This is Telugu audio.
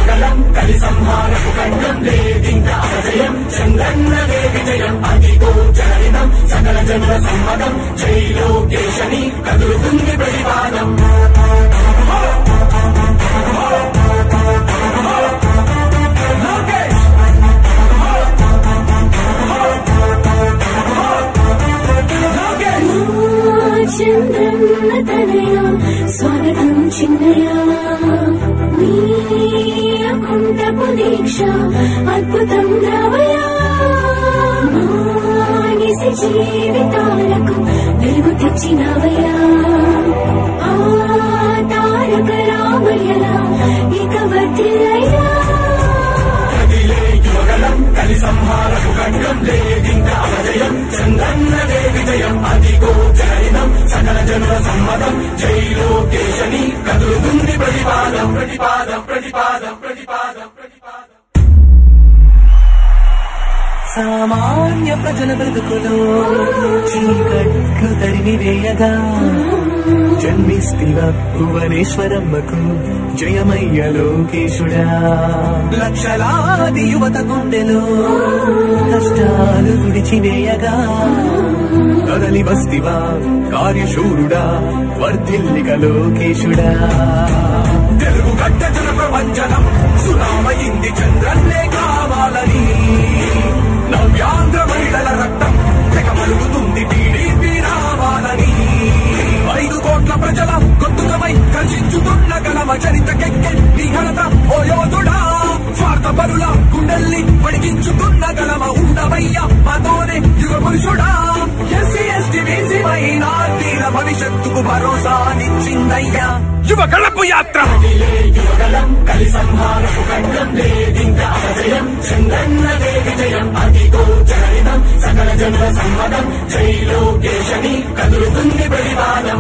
యువగలం కలి సంహారపు ఖండం లేదింకా అజయం చంద్రన్నదే విజయం అదిగో జనరితం సకల జనుల సమ్మతం జై లోకేశని కదులుతుంది ప్రతిపాదం లోకేష్ లోకేష్ చంద్రన్న తనయ స్వాగతం చిన్నయ నీకుంటపు దీక్ష అద్భుతం రావయ మానిసి జీవితాలకు వెలుగు తెచ్చినవయ్యా ఆ తారక రామయ్యలా ఇక వర్తిల్లయ్యా కదిలే యువగలం కలి సంహారపు ఖండం లేదింకా అజయం చంద్రన్నదే విజయం అదిగో జనరితం సకల జనుల సమ్మతం జై లోకేశని కదులుతుంది ప్రతిపాదం ప్రతిపాదం ప్రతిపాదం ప్రతిపాదం ప్రతిపాదం సామాన్య ప్రజల బ్రతుకులో చీకట్లు తరిమి వేయగా జన్మిస్తివ భువనేశ్వరమ్మకు జయమయ్య లోకేశుడా లక్షలాది యువత గుండెలో కష్టాలు తుడిచివేయగా కదలి వస్తివా కార్యశూరుడా వర్ధిల్లిక లోకేశుడా తెలుగు గడ్డ జన ప్రపంచనం సునామయింది చంద్రన్నే కావాలని నవ్యాంధ్ర మహిళల రక్తం తెగమలుగుతుంది టీడీపీ రావాలని ఐదు కోట్ల ప్రజల గొంతుకమై కర్షించుతున్న గలమ చరితకెక్కె నీ ఘనత ఓ యోధుడా స్వార్థ పరుల గుండెల్ని పడిగించుతున్న గలమ ఉండవయ్య మాతోనే యుగ పురుషుడా ఎస్సీ ఎస్టీ బీసీ మైనార్టీల భవిష్యత్తుకు భరోసానిచ్చిందయ్యా యువ గళపు యాత్ర యువగలం కలి సంహారపు ఖండం లేదింకా అజయం చంద్రన్నదే విజయం అదిగో జనరితం సకల జనుల సమ్మతం జై లోకేశని కదులుతుంది ప్రతిపాదం